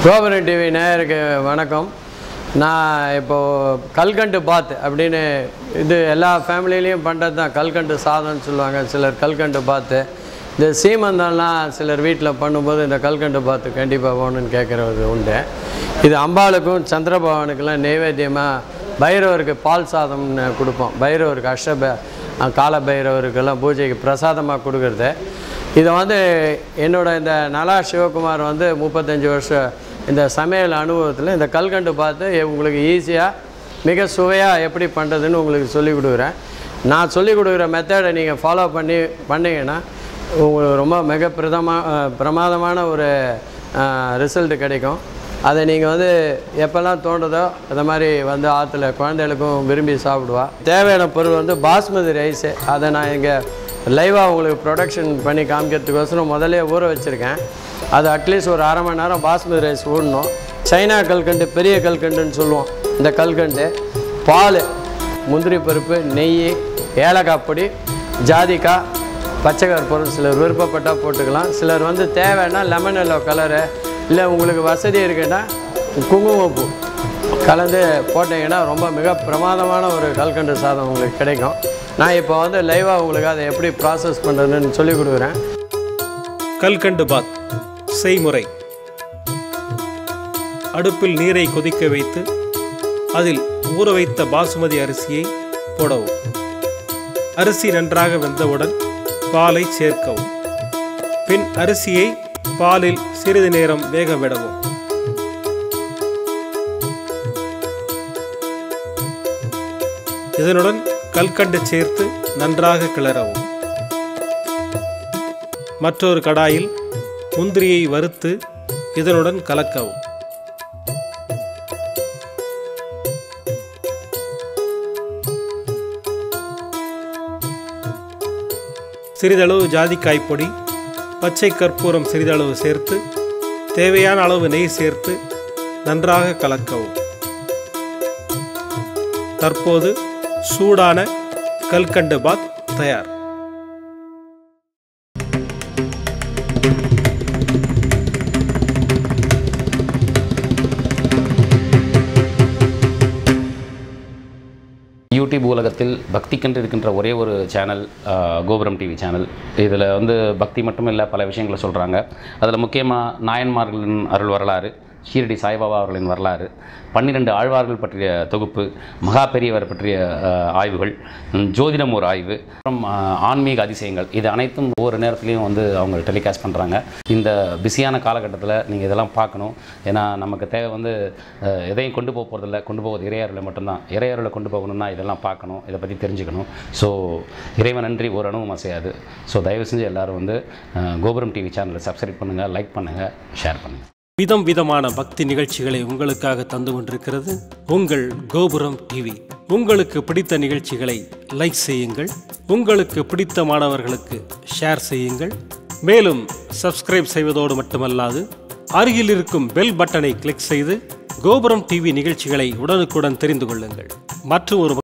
கோபுரம் டிவி நேயருக்கு வணக்கம் நான் இப்போது கல்கண்டு பாத் அப்படின்னு இது எல்லா ஃபேமிலிலையும் பண்ணுறது தான் கல்கண்டு சாதம்னு சொல்லுவாங்க சிலர் கல்கண்டு பாத்து இந்த சீமந்தம்லாம் சிலர் வீட்டில் பண்ணும்போது இந்த கல்கண்டு பாத்து கண்டிப்பாக வேணும்னு கேட்குறது உண்டு இது அம்பாளுக்கும் சந்திரபவனுக்கெல்லாம் நைவேத்தியமாக பைரவருக்கு பால் சாதம்னு கொடுப்போம் பைரவருக்கு அஷ்டப கால பைரவருக்கெல்லாம் பூஜைக்கு பிரசாதமாக கொடுக்குறது இதை வந்து என்னோட இந்த நலா சிவகுமார் வந்து முப்பத்தஞ்சு வருஷம் இந்த சமையல் அனுபவத்தில் இந்த கல்கண்டு பார்த்து உங்களுக்கு ஈஸியாக மிக சுவையாக எப்படி பண்ணுறதுன்னு உங்களுக்கு சொல்லிக் கொடுக்குறேன் நான் சொல்லிக் கொடுக்குற மெத்தடை நீங்கள் ஃபாலோ பண்ணி பண்ணீங்கன்னா உங்களுக்கு ரொம்ப மிக பிரதமா அஹ், பிரமாதமான ஒரு ரிசல்ட் கிடைக்கும் அதை நீங்கள் வந்து எப்போல்லாம் தோன்றதோ அந்த மாதிரி வந்து ஆற்றுல குழந்தைகளுக்கும் விரும்பி சாப்பிடுவா தேவையான பொருள் வந்து பாஸ்மதி ரைஸு அதை நான் இங்கே லைவாக உங்களுக்கு ப்ரொடக்ஷன் பண்ணி காமிக்கிறதுக்கோசரம் முதல்ல ஊற வச்சுருக்கேன் அது அட்லீஸ்ட் ஒரு அரை மணி நேரம் பாஸ்மதி ரைஸ் ஊடணும் சைனா கல்கண்டு பெரிய கல்கண்டுன்னு சொல்லுவோம் இந்த கல்கண்டு பால் முந்திரி பருப்பு நெய் ஏலக்காய் பொடி ஜாதிக்காய் பச்சை கற்பூரம் சிலர் விருப்பப்பட்டால் போட்டுக்கலாம் சிலர் வந்து தேவைன்னா லெமன் எல்லோ கலரு இல்லை உங்களுக்கு வசதி இருக்குன்னா குங்குமப்பூ கலந்து போட்டிங்கன்னா ரொம்ப மிக பிரமாதமான ஒரு கல்கண்டு சாதம் உங்களுக்கு கிடைக்கும் நான் இப்போ வந்து லைவாக உங்களுக்கு அதை எப்படி ப்ராசஸ் பண்ணுறதுன்னு சொல்லி கொடுக்குறேன் கல்கண்டு பாத் செய்முறை அடுப்பில் நீரை கொதிக்க வைத்து அதில் ஊற வைத்த பாசுமதி அரிசியை போடவும் அரிசி நன்றாக வெந்தவுடன் பாலை சேர்க்கவும் பின் அரிசியை பாலில் சிறிது நேரம் வேக விடவும் இதனுடன் கல்கண்டு சேர்த்து நன்றாக கிளறவும் மற்றொரு கடாயில் முந்திரியை வறுத்து இதனுடன் கலக்கவும் சிறிதளவு ஜாதிக்காய் பொடி பச்சை கற்பூரம் சிறிதளவு சேர்த்து தேவையான அளவு நெய் சேர்த்து நன்றாக கலக்கவும் தற்போது சூடான கல்கண்டு பாத் தயார் யூடியூப் உலகத்தில் பக்திக்கென்று இருக்கின்ற ஒரே ஒரு சேனல் ஆஹ், கோபுரம் டிவி சேனல் இதில் வந்து பக்தி மட்டும் இல்லை பல விஷயங்களை சொல்கிறாங்க அதில் முக்கியமாக நாயன்மார்களின் அருள் வரலாறு ஷீரடி சாய்பாபா அவர்களின் வரலாறு பன்னிரெண்டு ஆழ்வார்கள் பற்றிய தொகுப்பு மகா பெரியவர் பற்றிய ஆஹ், ஆய்வுகள் ம், ஜோதிடம் ஒரு ஆய்வு அப்புறம் ஆஹ், ஆன்மீக அதிசயங்கள் இது அனைத்தும் ஒவ்வொரு நேரத்துலையும் வந்து அவங்க டெலிகாஸ்ட் பண்ணுறாங்க இந்த பிஸியான காலகட்டத்தில் நீங்கள் இதெல்லாம் பார்க்கணும் ஏன்னா நமக்கு தேவை வந்து அஹ், எதையும் கொண்டு போக போகிறதில்ல கொண்டு போவது இறையர்களை மட்டும்தான் இறையர்களை கொண்டு போகணும்னா இதெல்லாம் பார்க்கணும் இதை பற்றி தெரிஞ்சுக்கணும் ஸோ இறைவன் நன்றி ஒரு அணுவும் அசையாது ஸோ தயவு செஞ்சு எல்லாரும் வந்து அஹ், கோபுரம் டிவி சேனலை சப்ஸ்கிரைப் பண்ணுங்கள் லைக் பண்ணுங்கள் ஷேர் பண்ணுங்கள் விதம் விதமான பக்தி நிகழ்ச்சிகளை உங்களுக்காக தந்து கொண்டிருக்கிறது உங்கள் கோபுரம் டிவி உங்களுக்கு பிடித்த நிகழ்ச்சிகளை லைக் செய்யுங்கள் உங்களுக்கு பிடித்த மாணவர்களுக்கு ஷேர் செய்யுங்கள் மேலும் சப்ஸ்கிரைப் செய்வதோடு மட்டுமல்லாது அருகில் இருக்கும் பெல் பட்டனை கிளிக் செய்து கோபுரம் டிவி நிகழ்ச்சிகளை உடனுக்குடன் தெரிந்து கொள்ளுங்கள் மற்றும் ஒரு